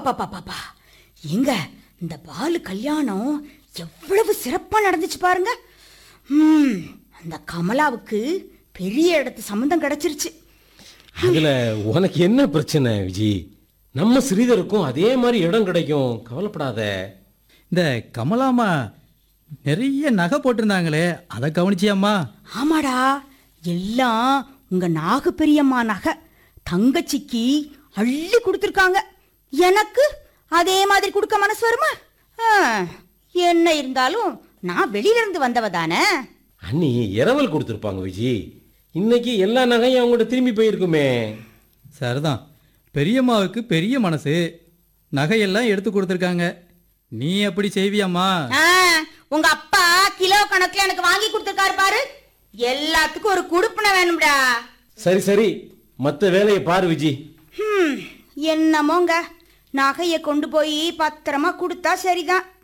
பாப்பா எங்க இந்த பாலு கல்யாணம் எவ்வளவு சிறப்பா நடந்துச்சு பாருங்க ம் அந்த கமலாவுக்கு பெரிய இடத்து சம்மந்தம் கிடைச்சிருச்சு அதுல உனக்கு என்ன பிரச்சனை விஜி நம்ம ஸ்ரீதருக்கும் அதே மாதிரி இடம் கிடைக்கும் கவலைப்படாத இந்த கமலாமா நிறைய நகை போட்டிருந்தாங்களே அதை கவனிச்சியாம்மா ஆமாடா எல்லாம் உங்க நாகு பெரியம்மா நகை தங்கச்சிக்கு அள்ளி கொடுத்துருக்காங்க எனக்கு அதே மாதிரி கொடுக்க மனசு வருமா ஆ, என்ன இருந்தாலும் நான் வெளியில இருந்து வந்தவ தானே அண்ணி இரவல் கொடுத்துருப்பாங்க விஜி இன்னைக்கு எல்லா நகையும் அவங்கள்ட்ட திரும்பி போயிருக்குமே சரிதான் பெரியம்மாவுக்கு பெரிய மனசு நகையெல்லாம் எடுத்து கொடுத்துருக்காங்க நீ அப்படி செய்வியாம்மா ஆ, உங்க அப்பா கிலோ கணக்குல எனக்கு வாங்கி கொடுத்துருக்காரு பாரு எல்லாத்துக்கும் ஒரு குடுப்பின வேணும்டா சரி சரி மற்ற வேலையை பாரு விஜி ஹம், என்னமோங்க நகையை கொண்டு போய் பத்திரமா கொடுத்தா சரிதான்